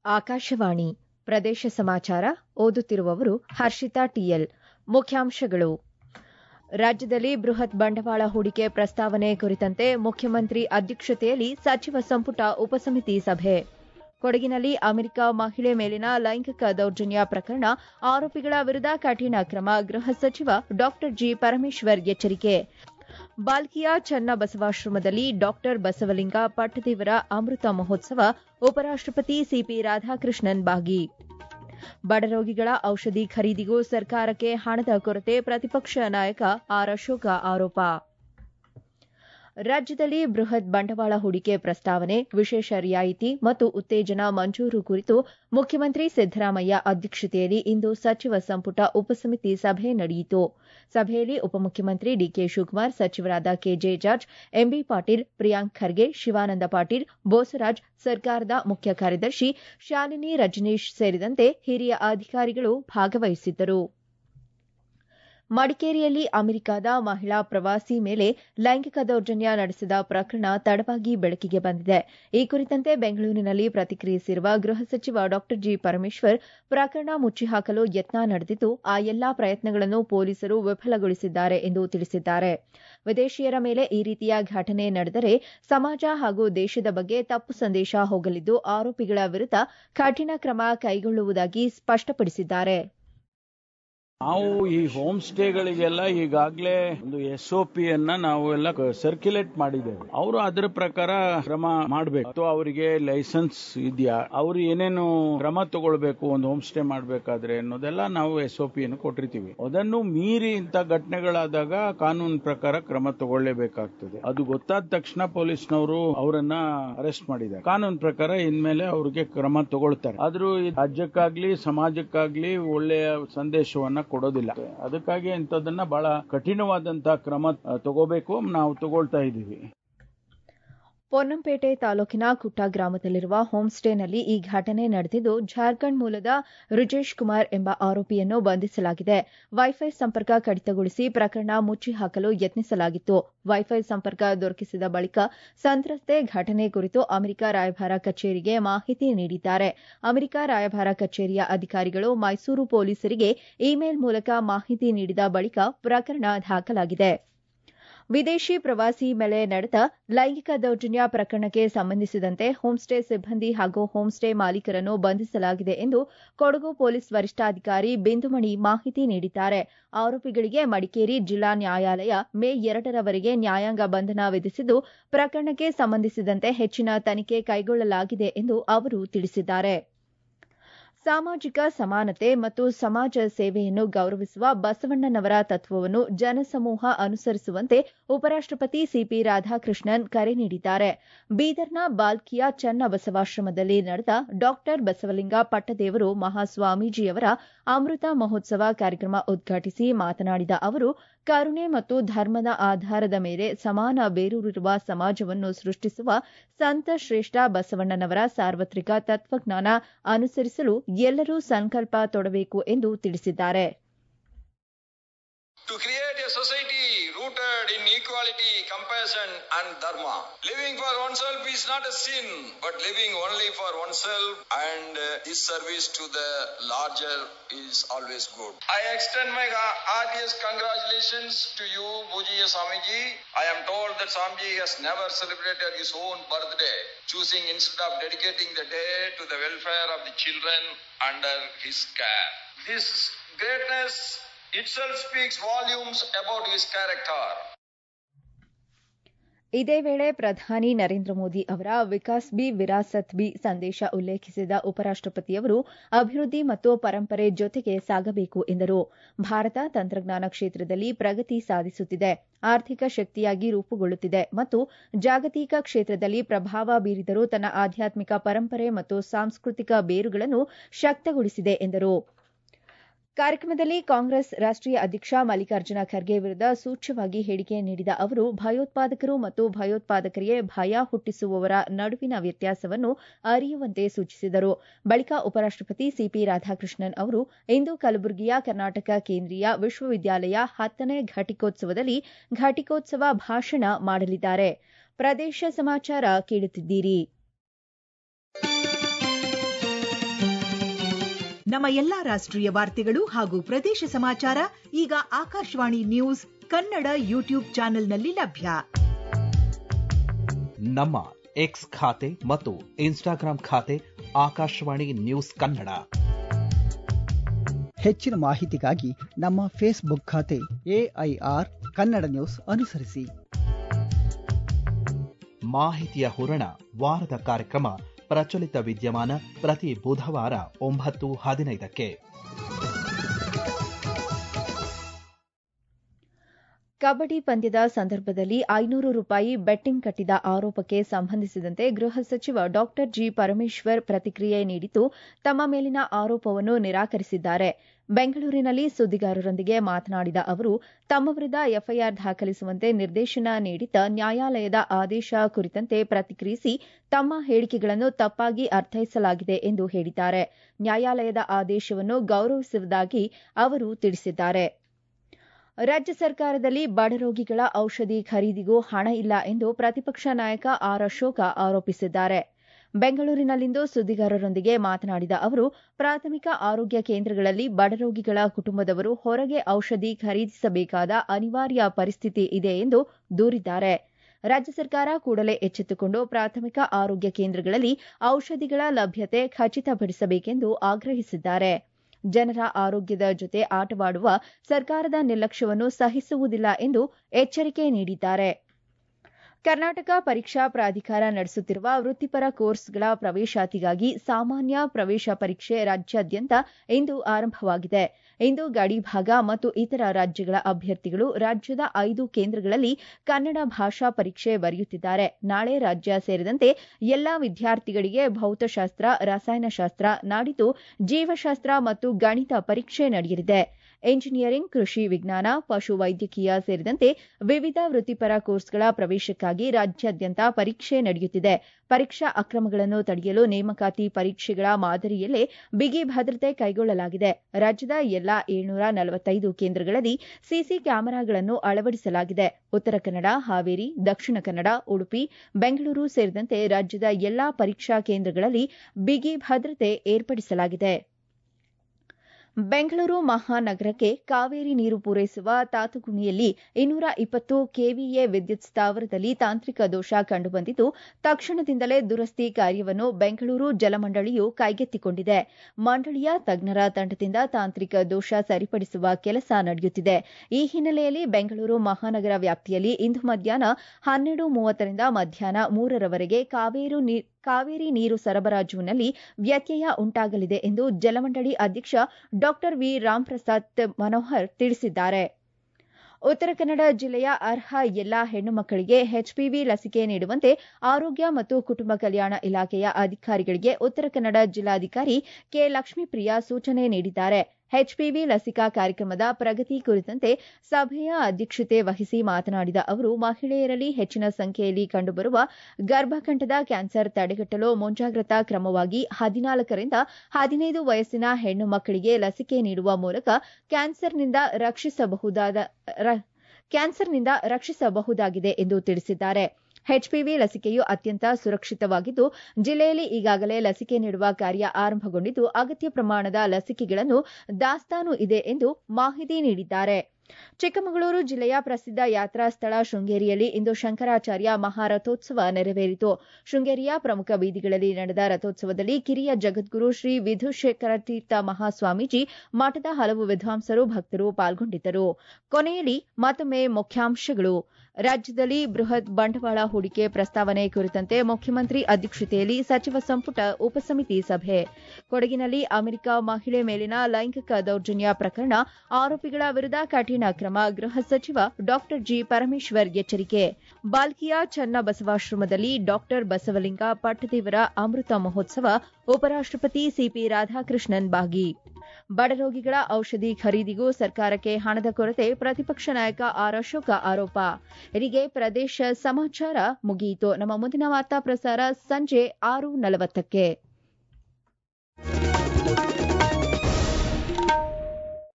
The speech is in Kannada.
ಆಕಾಶವಾಣಿ ಪ್ರದೇಶ ಸಮಾಚಾರ ಓದುತ್ತಿರುವವರು ಹರ್ಷಿತಾ ಟಿಎಲ್ ಮುಖ್ಯಾಂಶಗಳು ರಾಜ್ಯದಲ್ಲಿ ಬೃಹತ್ ಬಂಡವಾಳ ಹೂಡಿಕೆ ಪ್ರಸ್ತಾವನೆ ಕುರಿತಂತೆ ಮುಖ್ಯಮಂತ್ರಿ ಅಧ್ಯಕ್ಷತೆಯಲ್ಲಿ ಸಚಿವ ಸಂಪುಟ ಉಪಸಮಿತಿ ಸಭೆ ಕೊಡಗಿನಲ್ಲಿ ಅಮೆರಿಕ ಮಹಿಳೆ ಮೇಲಿನ ಲೈಂಗಿಕ ದೌರ್ಜನ್ಯ ಪ್ರಕರಣ ಆರೋಪಿಗಳ ವಿರುದ್ಧ ಕಠಿಣ ಕ್ರಮ ಗೃಹ ಸಚಿವ ಡಾ ಜಿ ಪರಮೇಶ್ವರ್ ಎಚ್ಚರಿಕೆ ಬಾಲ್ಕಿಯ ಚನ್ನಬಸವಾಶ್ರಮದಲ್ಲಿ ಡಾಕ್ಟರ್ ಬಸವಲಿಂಗ ಪಟ್ಟದೇವರ ಅಮೃತ ಮಹೋತ್ಸವ ಉಪರಾಷ್ಟಪತಿ ಸಿಪಿ ರಾಧಾಕೃಷ್ಣನ್ ಭಾಗಿ ಬಡರೋಗಿಗಳ ಔಷಧಿ ಖರೀದಿಗೂ ಸರ್ಕಾರಕ್ಕೆ ಹಣದ ಕೊರತೆ ಪ್ರತಿಪಕ್ಷ ನಾಯಕ ಆರ್ ಅಶೋಕ ಆರೋಪ ರಾಜ್ಯದಲ್ಲಿ ಬೃಹತ್ ಬಂಡವಾಳ ಹೂಡಿಕೆ ಪ್ರಸ್ತಾವನೆ ವಿಶೇಷ ರಿಯಾಯಿತಿ ಮತ್ತು ಉತ್ತೇಜನ ಮಂಜೂರು ಕುರಿತು ಮುಖ್ಯಮಂತ್ರಿ ಸಿದ್ದರಾಮಯ್ಯ ಅಧ್ಯಕ್ಷತೆಯಲ್ಲಿ ಇಂದು ಸಚಿವ ಸಂಪುಟ ಉಪಸಮಿತಿ ಸಭೆ ನಡೆಯಿತು ಸಭೆಯಲ್ಲಿ ಉಪಮುಖ್ಯಮಂತ್ರಿ ಡಿಕೆ ಶಿವಕುಮಾರ್ ಸಚಿವರಾದ K J George M B Patil Priyank Kharge Shivananda Patil Bosaraju ಸರ್ಕಾರದ ಮುಖ್ಯ ಕಾರ್ಯದರ್ಶಿ ಶಾಲಿನಿ ರಜನೀಶ್ ಸೇರಿದಂತೆ ಹಿರಿಯ ಅಧಿಕಾರಿಗಳು ಭಾಗವಹಿಸಿದ್ದರು ಮಡಿಕೇರಿಯಲ್ಲಿ ಅಮೆರಿಕದ ಮಹಿಳಾ ಪ್ರವಾಸಿ ಮೇಲೆ ಲೈಂಗಿಕ ದೌರ್ಜನ್ಯ ನಡೆಸಿದ ಪ್ರಕರಣ ತಡವಾಗಿ ಬೆಳಕಿಗೆ ಬಂದಿದೆ ಈ ಕುರಿತಂತೆ ಬೆಂಗಳೂರಿನಲ್ಲಿ ಪ್ರತಿಕ್ರಿಯಿಸಿರುವ ಗೃಹ ಸಚಿವ ಡಾ ಜಿ ಪರಮೇಶ್ವರ್ ಪ್ರಕರಣ ಮುಚ್ಚಿಹಾಕಲು ಯತ್ನ ನಡೆದಿದ್ದು ಆ ಎಲ್ಲಾ ಪ್ರಯತ್ನಗಳನ್ನು ಪೊಲೀಸರು ವಿಫಲಗೊಳಿಸಿದ್ದಾರೆ ಎಂದು ತಿಳಿಸಿದ್ದಾರೆ ವಿದೇಶಿಯರ ಮೇಲೆ ಈ ರೀತಿಯ ಘಟನೆ ನಡೆದರೆ ಸಮಾಜ ಹಾಗೂ ದೇಶದ ಬಗ್ಗೆ ತಪ್ಪು ಸಂದೇಶ ಹೋಗಲಿದ್ದು ಆರೋಪಿಗಳ ವಿರುದ್ಧ ಕಠಿಣ ಕ್ರಮ ಕೈಗೊಳ್ಳುವುದಾಗಿ ಸ್ಪಷ್ಟಪಡಿಸಿದ್ದಾರೆ ನಾವು ಈ ಹೋಮ್ ಸ್ಟೇಗಳಿಗೆಲ್ಲ ಈಗಾಗಲೇ ಒಂದು ಎಸ್ ಒ ಪಿ ಅನ್ನ ನಾವು ಎಲ್ಲ ಸರ್ಕ್ಯುಲೇಟ್ ಮಾಡಿದ್ದೇವೆ ಅವರು ಅದರ ಪ್ರಕಾರ ಕ್ರಮ ಮಾಡಬೇಕು ಅಥವಾ ಅವರಿಗೆ ಲೈಸೆನ್ಸ್ ಇದೆಯಾ ಅವರು ಏನೇನು ಕ್ರಮ ತಗೊಳ್ಬೇಕು ಒಂದು ಹೋಮ್ ಸ್ಟೇ ಮಾಡಬೇಕಾದ್ರೆ ಅನ್ನೋದೆಲ್ಲ ನಾವು ಎಸ್ ಒ ಪಿ ಅನ್ನು ಕೊಟ್ಟಿರ್ತೀವಿ ಅದನ್ನು ಮೀರಿ ಇಂಥ ಘಟನೆಗಳಾದಾಗ ಕಾನೂನು ಪ್ರಕಾರ ಕ್ರಮ ತಗೊಳ್ಳೇಬೇಕಾಗ್ತದೆ ಅದು ಗೊತ್ತಾದ ತಕ್ಷಣ ಪೊಲೀಸ್ನವರು ಅವರನ್ನ ಅರೆಸ್ಟ್ ಮಾಡಿದ್ದಾರೆ ಕಾನೂನು ಪ್ರಕಾರ ಇನ್ಮೇಲೆ ಅವ್ರಿಗೆ ಕ್ರಮ ತಗೊಳ್ತಾರೆ ಆದ್ರೂ ರಾಜ್ಯಕ್ಕಾಗ್ಲಿ ಸಮಾಜಕ್ಕಾಗ್ಲಿ ಒಳ್ಳೆಯ ಸಂದೇಶವನ್ನ ಕೊಡೋದಿಲ್ಲ ಅದಕ್ಕಾಗಿ ಇಂಥದನ್ನ ಬಹಳ ಕಠಿಣವಾದಂತಹ ಕ್ರಮ ತಗೋಬೇಕು ನಾವು ತಗೊಳ್ತಾ ಇದ್ದೀವಿ ಪೊನ್ನಂಪೇಟೆ ತಾಲೂಕಿನ ಕುಟ್ಟ ಗ್ರಾಮದಲ್ಲಿರುವ ಹೋಂ ಸ್ಟೇನಲ್ಲಿ ಈ ಘಟನೆ ನಡೆದಿದ್ದು ಜಾರ್ಖಂಡ್ ಮೂಲದ ರುಜೇಶ್ ಕುಮಾರ್ ಎಂಬ ಆರೋಪಿಯನ್ನು ಬಂಧಿಸಲಾಗಿದೆ ವೈಫೈ ಸಂಪರ್ಕ ಕಡಿತಗೊಳಿಸಿ ಪ್ರಕರಣ ಮುಚ್ಚಿ ಹಾಕಲು ಯತ್ನಿಸಲಾಗಿತ್ತು ವೈಫೈ ಸಂಪರ್ಕ ದೊರಕಿಸಿದ ಬಳಿಕ ಸಂತ್ರಸ್ತೆ ಘಟನೆ ಕುರಿತು ಅಮೆರಿಕ ರಾಯಭಾರ ಕಚೇರಿಗೆ ಮಾಹಿತಿ ನೀಡಿದ್ದಾರೆ ಅಮೆರಿಕ ರಾಯಭಾರ ಕಚೇರಿಯ ಅಧಿಕಾರಿಗಳು ಮೈಸೂರು ಪೊಲೀಸರಿಗೆ ಇಮೇಲ್ ಮೂಲಕ ಮಾಹಿತಿ ನೀಡಿದ ಬಳಿಕ ಪ್ರಕರಣ ದಾಖಲಾಗಿದೆ ವಿದೇಶಿ ಪ್ರವಾಸಿ ಮೇಲೆ ನಡೆದ ಲೈಂಗಿಕ ದೌರ್ಜನ್ಯ ಪ್ರಕರಣಕ್ಕೆ ಸಂಬಂಧಿಸಿದಂತೆ ಹೋಂಸ್ಟೇ ಸಿಬ್ಬಂದಿ ಹಾಗೂ ಹೋಂಸ್ಟೇ ಮಾಲೀಕರನ್ನು ಬಂಧಿಸಲಾಗಿದೆ ಎಂದು ಕೊಡಗು ಪೊಲೀಸ್ ವರಿಷ್ಠಾಧಿಕಾರಿ ಬಿಂದುಮಣಿ ಮಾಹಿತಿ ನೀಡಿದ್ದಾರೆ ಆರೋಪಿಗಳಿಗೆ ಮಡಿಕೇರಿ ಜಿಲ್ಲಾ ನ್ಯಾಯಾಲಯ ಮೇ ಎರಡರವರೆಗೆ ನ್ಯಾಯಾಂಗ ಬಂಧನ ವಿಧಿಸಿದ್ದು ಪ್ರಕರಣಕ್ಕೆ ಸಂಬಂಧಿಸಿದಂತೆ ಹೆಚ್ಚಿನ ತನಿಖೆ ಕೈಗೊಳ್ಳಲಾಗಿದೆ ಎಂದು ಅವರು ತಿಳಿಸಿದ್ದಾರೆ ಸಾಮಾಜಿಕ ಸಮಾನತೆ ಮತ್ತು ಸಮಾಜ ಸೇವೆಯನ್ನು ಗೌರವಿಸುವ ಬಸವಣ್ಣನವರ ತತ್ವವನ್ನು ಜನಸಮೂಹ ಅನುಸರಿಸುವಂತೆ ಉಪರಾಷ್ಟಪತಿ ಸಿಪಿ ರಾಧಾಕೃಷ್ಣನ್ ಕರೆ ನೀಡಿದ್ದಾರೆ ಬೀದರ್ನ ಬಾಲ್ಕಿಯ ಚನ್ನಬಸವಾಶ್ರಮದಲ್ಲಿ ನಡೆದ ಡಾಕ್ಟರ್ ಬಸವಲಿಂಗ ಪಟ್ಟದೇವರು ಮಹಾಸ್ವಾಮೀಜಿಯವರ ಅಮೃತ ಮಹೋತ್ಸವ ಕಾರ್ಯಕ್ರಮ ಉದ್ಘಾಟಿಸಿ ಮಾತನಾಡಿದ ಅವರು ಕರುಣೆ ಮತ್ತು ಧರ್ಮದ ಆಧಾರದ ಮೇಲೆ ಸಮಾನ ಬೇರೂರಿರುವ ಸಮಾಜವನ್ನು ಸೃಷ್ಟಿಸುವ ಸಂತ ಶ್ರೇಷ್ಠ ಬಸವಣ್ಣನವರ ಸಾರ್ವತ್ರಿಕ ತತ್ವಜ್ಞಾನ ಅನುಸರಿಸಲು ಎಲ್ಲರೂ ಸಂಕಲ್ಪ ತೊಡಬೇಕು ಎಂದು ತಿಳಿಸಿದ್ದಾರೆ to create a society rooted in equality, compassion, and dharma. Living for oneself is not a sin, but living only for oneself and uh, this service to the larger is always good. I extend my heartiest congratulations to you, Bhujiya Swamiji. I am told that Swamiji has never celebrated his own birthday, choosing instead of dedicating the day to the welfare of the children under his care. This greatness itself speaks volumes about his character. ಇದೇ ವೇಳೆ ಪ್ರಧಾನಿ ನರೇಂದ್ರ ಮೋದಿ ಅವರ ವಿಕಾಸ್ ಬಿ ವಿರಾಸತ್ ಬಿ ಸಂದೇಶ ಉಲ್ಲೇಖಿಸಿದ ಉಪರಾಷ್ಟಪತಿಯವರು ಅಭಿವೃದ್ಧಿ ಮತ್ತು ಪರಂಪರೆ ಜೊತೆಗೆ ಸಾಗಬೇಕು ಎಂದರು ಭಾರತ ತಂತ್ರಜ್ಞಾನ ಕ್ಷೇತ್ರದಲ್ಲಿ ಪ್ರಗತಿ ಸಾಧಿಸುತ್ತಿದೆ ಆರ್ಥಿಕ ಶಕ್ತಿಯಾಗಿ ರೂಪುಗೊಳ್ಳುತ್ತಿದೆ ಮತ್ತು ಜಾಗತಿಕ ಕ್ಷೇತ್ರದಲ್ಲಿ ಪ್ರಭಾವ ಬೀರಿದರೂ ತನ್ನ ಆಧ್ಯಾತ್ಮಿಕ ಪರಂಪರೆ ಮತ್ತು ಸಾಂಸ್ಕೃತಿಕ ಬೇರುಗಳನ್ನು ಶಕ್ತಗೊಳಿಸಿದೆ ಎಂದರು ಕಾರ್ಯಕ್ರಮದಲ್ಲಿ ಕಾಂಗ್ರೆಸ್ ರಾಷ್ಟೀಯ ಅಧ್ಯಕ್ಷ ಮಲ್ಲಿಕಾರ್ಜುನ ಖರ್ಗೆ ವಿರುದ್ಧ ಸೂಚ್ಯವಾಗಿ ಹೇಳಿಕೆ ನೀಡಿದ ಅವರು ಭಯೋತ್ಪಾದಕರು ಮತ್ತು ಭಯೋತ್ಪಾದಕರಿಗೆ ಭಯ ಹುಟ್ಟಿಸುವವರ ನಡುವಿನ ವ್ಯತ್ಯಾಸವನ್ನು ಅರಿಯುವಂತೆ ಸೂಚಿಸಿದರು ಬಳಿಕ ಉಪರಾಷ್ಟಪತಿ ಸಿಪಿ ರಾಧಾಕೃಷ್ಣನ್ ಅವರು ಇಂದು ಕಲಬುರಗಿಯ ಕರ್ನಾಟಕ ಕೇಂದ್ರೀಯ ವಿಶ್ವವಿದ್ಯಾಲಯ ಹತ್ತನೇ ಘಟಿಕೋತ್ಸವದಲ್ಲಿ ಘಟಿಕೋತ್ಸವ ಭಾಷಣ ಮಾಡಲಿದ್ದಾರೆ ಪ್ರದೇಶ ಸಮಾಚಾರ ಕೇಳುತ್ತಿದ್ದೀರಿ ನಮ್ಮ ಎಲ್ಲಾ ರಾಷ್ಟ್ರೀಯ ವಾರ್ತೆಗಳು ಹಾಗೂ ಪ್ರದೇಶ ಸಮಾಚಾರ ಈಗ ಆಕಾಶವಾಣಿ ನ್ಯೂಸ್ ಕನ್ನಡ ಯೂಟ್ಯೂಬ್ ಚಾನೆಲ್ನಲ್ಲಿ ಲಭ್ಯ ನಮ್ಮ ಎಕ್ಸ್ ಖಾತೆ ಮತ್ತು ಇನ್ಸ್ಟಾಗ್ರಾಂ ಖಾತೆ ಆಕಾಶವಾಣಿ ನ್ಯೂಸ್ ಕನ್ನಡ ಹೆಚ್ಚಿನ ಮಾಹಿತಿಗಾಗಿ ನಮ್ಮ ಫೇಸ್ಬುಕ್ ಖಾತೆ ಎಐಆರ್ ಕನ್ನಡ ನ್ಯೂಸ್ ಅನುಸರಿಸಿ ಮಾಹಿತಿಯ ಹೂರಣ ವಾರದ ಕಾರ್ಯಕ್ರಮ ಪ್ರಚಲಿತ ವಿದ್ಯಮಾನ ಪ್ರತಿ ಬುಧವಾರ ಒಂಬತ್ತು ಹದಿನೈದಕ್ಕೆ ಕಬಡ್ಡಿ ಪಂದ್ಯದ ಸಂದರ್ಭದಲ್ಲಿ ಐನೂರು ರೂಪಾಯಿ ಬೆಟ್ಟಿಂಗ್ ಕಟ್ಟಿದ ಆರೋಪಕ್ಕೆ ಸಂಬಂಧಿಸಿದಂತೆ ಗೃಹ ಸಚಿವ ಡಾ ಜಿ ಪರಮೇಶ್ವರ್ ಪ್ರತಿಕ್ರಿಯೆ ನೀಡಿದ್ದು ತಮ್ಮ ಮೇಲಿನ ಆರೋಪವನ್ನು ನಿರಾಕರಿಸಿದ್ದಾರೆ ಬೆಂಗಳೂರಿನಲ್ಲಿ ಸುದ್ದಿಗಾರರೊಂದಿಗೆ ಮಾತನಾಡಿದ ಅವರು ತಮ್ಮ ವಿರುದ್ಧ ಎಫ್ಐಆರ್ ದಾಖಲಿಸುವಂತೆ ನಿರ್ದೇಶನ ನೀಡಿದ್ದ ನ್ಯಾಯಾಲಯದ ಆದೇಶ ಕುರಿತಂತೆ ಪ್ರತಿಕ್ರಿಯಿಸಿ ತಮ್ಮ ಹೇಳಿಕೆಗಳನ್ನು ತಪ್ಪಾಗಿ ಅರ್ಥೈಸಲಾಗಿದೆ ಎಂದು ಹೇಳಿದ್ದಾರೆ ನ್ಯಾಯಾಲಯದ ಆದೇಶವನ್ನು ಗೌರವಿಸುವುದಾಗಿ ಅವರು ತಿಳಿಸಿದ್ದಾರೆ ರಾಜ್ಯ ಸರ್ಕಾರದಲ್ಲಿ ಬಡರೋಗಿಗಳ ಔಷಧಿ ಖರೀದಿಗೂ ಹಣ ಇಲ್ಲ ಎಂದು ಪ್ರತಿಪಕ್ಷ ನಾಯಕ ಆರ್ ಅಶೋಕ ಆರೋಪಿಸಿದ್ದಾರೆ ಬೆಂಗಳೂರಿನಲ್ಲಿಂದು ಸುದ್ದಿಗಾರರೊಂದಿಗೆ ಮಾತನಾಡಿದ ಅವರು ಪ್ರಾಥಮಿಕ ಆರೋಗ್ಯ ಕೇಂದ್ರಗಳಲ್ಲಿ ಬಡರೋಗಿಗಳ ಕುಟುಂಬದವರು ಹೊರಗೆ ಔಷಧಿ ಖರೀದಿಸಬೇಕಾದ ಅನಿವಾರ್ಯ ಪರಿಸ್ಥಿತಿ ಇದೆ ಎಂದು ದೂರಿದ್ದಾರೆ ರಾಜ್ಯ ಸರ್ಕಾರ ಕೂಡಲೇ ಎಚ್ಚೆತ್ತುಕೊಂಡು ಪ್ರಾಥಮಿಕ ಆರೋಗ್ಯ ಕೇಂದ್ರಗಳಲ್ಲಿ ಔಷಧಿಗಳ ಲಭ್ಯತೆ ಖಚಿತಪಡಿಸಬೇಕೆಂದು ಆಗ್ರಹಿಸಿದ್ದಾರೆ ಜನರ ಆರೋಗ್ಯದ ಜೊತೆ ಆಟವಾಡುವ ಸರ್ಕಾರದ ನಿರ್ಲಕ್ಷ್ಯವನ್ನು ಸಹಿಸುವುದಿಲ್ಲ ಎಂದು ಎಚ್ಚರಿಕೆ ನೀಡಿದ್ದಾರೆ ಕರ್ನಾಟಕ ಪರೀಕ್ಷಾ ಪ್ರಾಧಿಕಾರ ನಡೆಸುತ್ತಿರುವ ವೃತ್ತಿಪರ ಕೋರ್ಸ್ಗಳ ಪ್ರವೇಶಾತಿಗಾಗಿ ಸಾಮಾನ್ಯ ಪ್ರವೇಶ ಪರೀಕ್ಷೆ ರಾಜ್ಯಾದ್ಯಂತ ಇಂದು ಆರಂಭವಾಗಿದೆ ಇಂದು ಗಡಿಭಾಗ ಮತ್ತು ಇತರ ರಾಜ್ಯಗಳ ಅಭ್ಯರ್ಥಿಗಳು ರಾಜ್ಯದ ಐದು ಕೇಂದ್ರಗಳಲ್ಲಿ ಕನ್ನಡ ಭಾಷಾ ಪರೀಕ್ಷೆ ಬರೆಯುತ್ತಿದ್ದಾರೆ ನಾಳೆ ರಾಜ್ಯ ಸೇರಿದಂತೆ ಎಲ್ಲಾ ವಿದ್ಯಾರ್ಥಿಗಳಿಗೆ ಭೌತಶಾಸ್ತ್ರ ರಸಾಯನಶಾಸ್ತ್ರ ನಾಡಿದ್ದು ಜೀವಶಾಸ್ತ್ರ ಮತ್ತು ಗಣಿತ ಪರೀಕ್ಷೆ ನಡೆಯಲಿದೆ ಎಂಜಿನಿಯರಿಂಗ್ ಕೃಷಿ ವಿಜ್ಞಾನ ಪಶು ವೈದ್ಯಕೀಯ ಸೇರಿದಂತೆ ವಿವಿಧ ವೃತ್ತಿಪರ ಕೋರ್ಸ್ಗಳ ಪ್ರವೇಶಕ್ಕಾಗಿ ರಾಜ್ಯಾದ್ಯಂತ ಪರೀಕ್ಷೆ ನಡೆಯುತ್ತಿದೆ ಪರೀಕ್ಷಾ ಅಕ್ರಮಗಳನ್ನು ತಡೆಯಲು ನೇಮಕಾತಿ ಪರೀಕ್ಷೆಗಳ ಮಾದರಿಯಲ್ಲೇ ಬಿಗಿ ಭದ್ರತೆ ಕೈಗೊಳ್ಳಲಾಗಿದೆ ರಾಜ್ಯದ ಎಲ್ಲಾ ಏಳ್ನೂರ ನಲವತ್ತೈದು ಕೇಂದ್ರಗಳಲ್ಲಿ ಸಿಸಿ ಕ್ಯಾಮೆರಾಗಳನ್ನು ಅಳವಡಿಸಲಾಗಿದೆ ಉತ್ತರ ಕನ್ನಡ ಹಾವೇರಿ ದಕ್ಷಿಣ ಕನ್ನಡ ಉಡುಪಿ ಬೆಂಗಳೂರು ಸೇರಿದಂತೆ ರಾಜ್ಯದ ಎಲ್ಲಾ ಪರೀಕ್ಷಾ ಕೇಂದ್ರಗಳಲ್ಲಿ ಬಿಗಿ ಭದ್ರತೆ ಏರ್ಪಡಿಸಲಾಗಿದೆ ಬೆಂಗಳೂರು ಮಹಾನಗರಕ್ಕೆ ಕಾವೇರಿ ನೀರು ಪೂರೈಸುವ ತಾತುಗುಣಿಯಲ್ಲಿ ಇನ್ನೂರ ಇಪ್ಪತ್ತು ಕೆವಿಎ ವಿದ್ಯುತ್ ಸ್ಥಾವರದಲ್ಲಿ ತಾಂತ್ರಿಕ ದೋಷ ಕಂಡುಬಂದಿದ್ದು ತಕ್ಷಣದಿಂದಲೇ ದುರಸ್ತಿ ಕಾರ್ಯವನ್ನು ಬೆಂಗಳೂರು ಜಲಮಂಡಳಿಯು ಕೈಗೆತ್ತಿಕೊಂಡಿದೆ ಮಂಡಳಿಯ ತಜ್ಞರ ತಂಡದಿಂದ ತಾಂತ್ರಿಕ ದೋಷ ಸರಿಪಡಿಸುವ ಕೆಲಸ ನಡೆಯುತ್ತಿದೆ ಈ ಹಿನ್ನೆಲೆಯಲ್ಲಿ ಬೆಂಗಳೂರು ಮಹಾನಗರ ವ್ಯಾಪ್ತಿಯಲ್ಲಿ ಇಂದು ಮಧ್ಯಾಹ್ನ ಹನ್ನೆರಡು ಮೂವತ್ತರಿಂದ ಮಧ್ಯಾಹ್ನ ಮೂರರವರೆಗೆ ಕಾವೇರಿ ಕಾವೇರಿ ನೀರು ಸರಬರಾಜುವಿನಲ್ಲಿ ವ್ಯತ್ಯಯ ಉಂಟಾಗಲಿದೆ ಎಂದು ಜಲಮಂಡಳಿ ಅಧ್ಯಕ್ಷ ಡಾ ವಿ ರಾಮ್ಪ್ರಸಾದ್ ಮನೋಹರ್ ತಿಳಿಸಿದ್ದಾರೆ ಉತ್ತರ ಕನ್ನಡ ಜಿಲ್ಲೆಯ ಅರ್ಹ ಎಲ್ಲಾ ಹೆಣ್ಣು ಮಕ್ಕಳಿಗೆ ಎಚ್ಪಿವಿ ಲಸಿಕೆ ನೀಡುವಂತೆ ಆರೋಗ್ಯ ಮತ್ತು ಕುಟುಂಬ ಕಲ್ಯಾಣ ಇಲಾಖೆಯ ಅಧಿಕಾರಿಗಳಿಗೆ ಉತ್ತರ ಕನ್ನಡ ಜಿಲ್ಲಾಧಿಕಾರಿ ಕೆ ಲಕ್ಷ್ಮೀಪ್ರಿಯಾ ಸೂಚನೆ ನೀಡಿದ್ದಾರೆ ಎಚ್ಪಿವಿ ಲಸಿಕಾ ಕಾರ್ಯಕ್ರಮದ ಪ್ರಗತಿ ಕುರಿತಂತೆ ಸಭೆಯ ಅಧ್ಯಕ್ಷತೆ ವಹಿಸಿ ಮಾತನಾಡಿದ ಅವರು ಮಹಿಳೆಯರಲ್ಲಿ ಹೆಚ್ಚಿನ ಸಂಖ್ಯೆಯಲ್ಲಿ ಕಂಡುಬರುವ ಗರ್ಭಕಂಠದ ಕ್ಯಾನ್ಸರ್ ತಡೆಗಟ್ಟಲು ಮುಂಜಾಗ್ರತಾ ಕ್ರಮವಾಗಿ ಹದಿನಾಲ್ಕರಿಂದ ಹದಿನೈದು ವಯಸ್ಸಿನ ಹೆಣ್ಣು ಮಕ್ಕಳಿಗೆ ಲಸಿಕೆ ನೀಡುವ ಮೂಲಕ ಕ್ಯಾನ್ಸರ್ನಿಂದ ರಕ್ಷಿಸಬಹುದಾದ ಕ್ಯಾನ್ಸರ್ನಿಂದ ರಕ್ಷಿಸಬಹುದಾಗಿದೆ ಎಂದು ತಿಳಿಸಿದ್ದಾರೆ ಎಚ್ಪಿವಿ ಲಸಿಕೆಯು ಅತ್ಯಂತ ಸುರಕ್ಷಿತವಾಗಿದ್ದು ಜಿಲ್ಲೆಯಲ್ಲಿ ಈಗಾಗಲೇ ಲಸಿಕೆ ನೀಡುವ ಕಾರ್ಯ ಆರಂಭಗೊಂಡಿದ್ದು ಅಗತ್ಯ ಪ್ರಮಾಣದ ಲಸಿಕೆಗಳನ್ನು ದಾಸ್ತಾನು ಇದೆ ಎಂದು ಮಾಹಿತಿ ನೀಡಿದ್ದಾರೆ ಚಿಕ್ಕಮಗಳೂರು ಜಿಲ್ಲೆಯ ಪ್ರಸಿದ್ಧ ಯಾತ್ರಾ ಸ್ಥಳ ಶೃಂಗೇರಿಯಲ್ಲಿ ಇಂದು ಶಂಕರಾಚಾರ್ಯ ಮಹಾರಥೋತ್ಸವ ನೆರವೇರಿತು ಶೃಂಗೇರಿಯ ಪ್ರಮುಖ ಬೀದಿಗಳಲ್ಲಿ ನಡೆದ ರಥೋತ್ಸವದಲ್ಲಿ ಕಿರಿಯ ಜಗದ್ಗುರು ಶ್ರೀ ವಿಧುಶೇಖರತೀರ್ಥ ಮಹಾಸ್ವಾಮೀಜಿ ಮಠದ ಹಲವು ವಿದ್ವಾಂಸರು ಭಕ್ತರು ಪಾಲ್ಗೊಂಡಿದ್ದರು ಕೊನೆಯಲ್ಲಿ ಮತ್ತೊಮ್ಮೆ ಮುಖ್ಯಾಂಶಗಳು ರಾಜ್ಯದಲ್ಲಿ ಬೃಹತ್ ಬಂಡವಾಳ ಹೂಡಿಕೆ ಪ್ರಸ್ತಾವನೆ ಕುರಿತಂತೆ ಮುಖ್ಯಮಂತ್ರಿ ಅಧ್ಯಕ್ಷತೆಯಲ್ಲಿ ಸಚಿವ ಸಂಪುಟ ಉಪಸಮಿತಿ ಸಭೆ ಕೊಡಗಿನಲ್ಲಿ ಅಮೆರಿಕ ಮಹಿಳೆ ಮೇಲಿನ ಲೈಂಗಿಕ ದೌರ್ಜನ್ಯ ಪ್ರಕರಣ ಆರೋಪಿಗಳ ವಿರುದ್ಧ ಕಠಿಣ ಕ್ರಮ ಗೃಹ ಸಚಿವ ಡಾ ಜಿ ಪರಮೇಶ್ವರ್ ಎಚ್ಚರಿಕೆ ಬಾಲ್ಕಿಯ ಚನ್ನಬಸವಾಶ್ರಮದಲ್ಲಿ ಡಾ ಬಸವಲಿಂಗ ಪಟ್ಟದೇವರ ಅಮೃತ ಮಹೋತ್ಸವ ಉಪರಾಷ್ಟಪತಿ ಸಿಪಿ ರಾಧಾಕೃಷ್ಣನ್ ಭಾಗಿ ಬಡರೋಗಿಗಳ ಔಷಧಿ ಖರೀದಿಗೂ ಸರ್ಕಾರಕ್ಕೆ ಹಣದ ಕೊರತೆ ಪ್ರತಿಪಕ್ಷ ನಾಯಕ ಆರ್ ಅಶೋಕ ಆರೋಪ ಇಲ್ಲಿಗೆ ಪ್ರದೇಶ ಸಮಾಚಾರ ಮುಗಿಯಿತು ನಮ್ಮ ಮುಂದಿನ ವಾರ್ತಾ ಪ್ರಸಾರ ಸಂಜೆ ಆರು ನಲವತ್ತಕ್ಕೆ